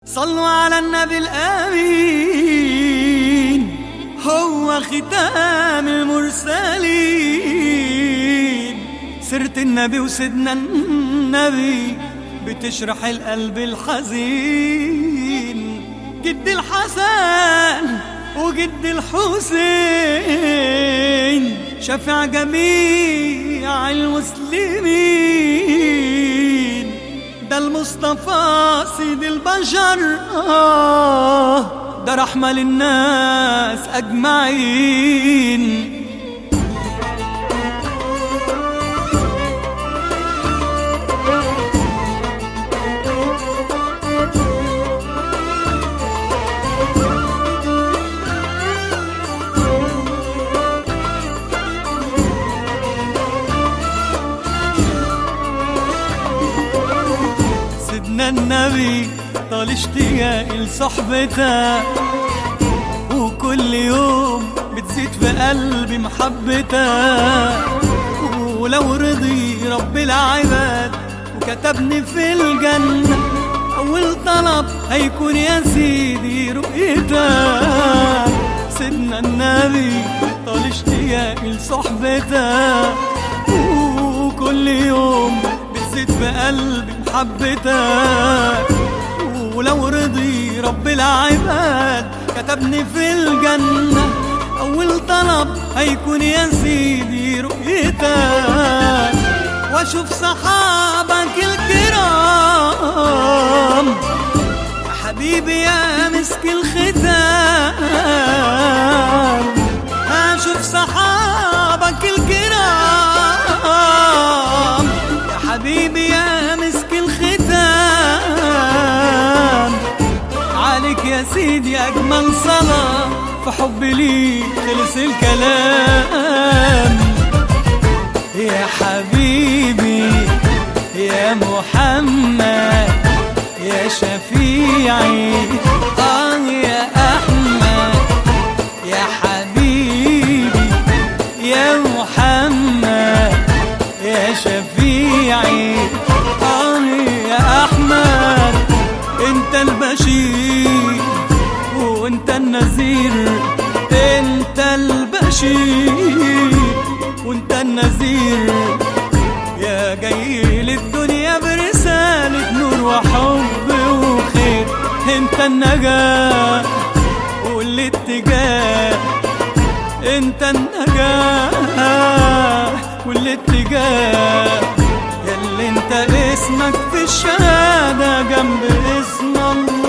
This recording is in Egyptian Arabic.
صلوا على النبي الآمين هو ختام المرسلين سيرة النبي وسيدنا النبي بتشرح القلب الحزين جد الحسن وجد الحسين شفع جميع المسلمين ده المصطفى سيد البشر آه ده رحمة للناس أجمعين سيدنا النبي طال اشتياقي لصحبتك وكل يوم بتزيد في قلبي محبتك ولو رضي رب العباد وكتبني في الجنة أول طلب هيكون يا سيدي رؤيتك سيدنا النبي طال اشتياقي لصحبتك وكل يوم بتزيد في قلبي محبتك ولو رضي رب العباد كتبني في الجنة أول طلب هيكون يا سيدي رؤيتك واشوف صحابك الكرام يا حبيبي يا مسك الختام اشوف صحابك الكرام يا حبيبي يا مسك الختام عليك يا سيدي اجمل صلاه في حبي ليك خلص الكلام يا حبيبي يا محمد يا شفيعي آه يا أحمد يا حبيبي يا محمد يا شفيعي آه يا أحمد أنت البشير وأنت النذير أنت البشير وأنت النذير يا جاي للدنيا برسالة نور وحب وخير انت النجاة والاتجاه انت النجاة والاتجاه ياللي انت اسمك في الشهادة جنب اسم الله